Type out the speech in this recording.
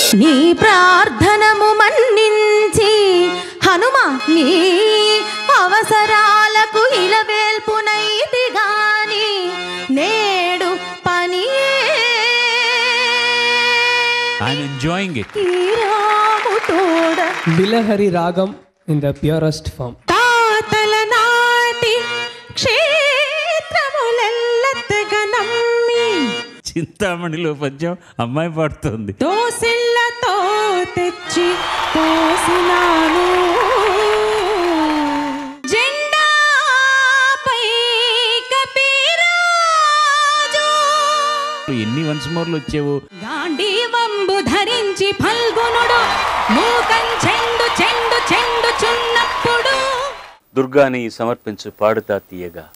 నీ ప్రార్థనము మన్నించి హనుమ నీ అవసరాలకు ఇలవేల్పునైతి గాని నేడు పని ఐఎమ్ ఎంజాయింగ్ ఇట్ రాము తోడ బిలహరి రాగం ఇన్ ద ప్యూరెస్ట్ ఫామ్ తాతల నాటి క్షేత్రములెల్లతగ నమ్మి చింతామణిలో పద్యం అమ్మాయి పాడుతుంది దోసిళ్ళతో తెచ్చి పోసినాను జెండాపై కపిరాజు ఎన్ని వన్స్ మోర్లు వచ్చావు గాంధీవంబు ధరించి ఫల్గునుడు మూకం చెండు చెండు చెండు చున్నప్పుడు దుర్గాని సమర్పించు పాడుతా తీయగా